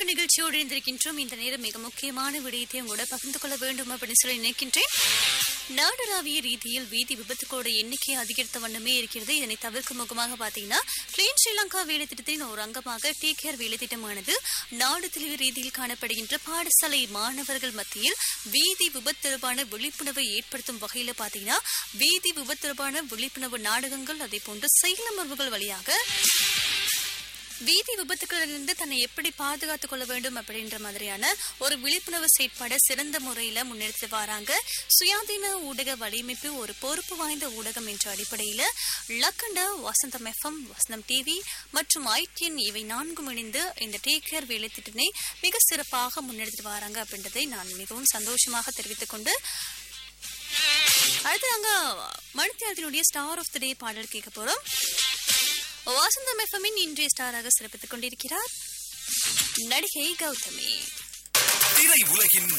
நிகழ்ச்சியோடு இணைந்திருக்கின்றோம் இந்த நேரம் மிக முக்கியமான விடயத்தை உங்களோட பகிர்ந்து கொள்ள வேண்டும் அப்படின்னு சொல்லி நினைக்கின்றேன் நாடளாவிய ரீதியில் வீதி விபத்துக்களோட எண்ணிக்கை அதிகரித்த வண்ணமே இருக்கிறது இதனை தவிர்க்கும் முகமாக பாத்தீங்கன்னா கிளீன் ஸ்ரீலங்கா வேலை திட்டத்தின் ஒரு அங்கமாக டேக் கேர் வேலை திட்டமானது நாடு தெளிவு ரீதியில் காணப்படுகின்ற பாடசாலை மாணவர்கள் மத்தியில் வீதி விபத்து தொடர்பான விழிப்புணர்வை ஏற்படுத்தும் வகையில பாத்தீங்கன்னா வீதி விபத்து தொடர்பான விழிப்புணர்வு நாடகங்கள் அதே போன்று செயலமர்வுகள் வழியாக வீதி விபத்துகளிலிருந்து தன்னை எப்படி பாதுகாத்துக் கொள்ள வேண்டும் அப்படின்ற மாதிரியான ஒரு விழிப்புணர்வு செயற்பாடை சிறந்த முறையில முன்னெடுத்து வராங்க சுயாதீன ஊடக வடிவமைப்பு ஒரு பொறுப்பு வாய்ந்த ஊடகம் என்ற அடிப்படையில லக்கண்ட வசந்தம் எஃப்எம் வசந்தம் டிவி மற்றும் ஐடிஎன் இவை நான்கும் இணைந்து இந்த டேக் கேர் வேலை திட்டத்தை மிக சிறப்பாக முன்னெடுத்து வராங்க அப்படின்றதை நான் மிகவும் சந்தோஷமாக தெரிவித்துக் கொண்டு அடுத்து நாங்க மணித்தியாலத்தினுடைய ஸ்டார் ஆஃப் த டே பாடல் கேட்க போறோம் வாசந்தம் எஃப்எம்மின் இன்றைய ஸ்டாராக சிறப்பித்துக் கொண்டிருக்கிறார் நடிகை கௌதமி திரை உலகின்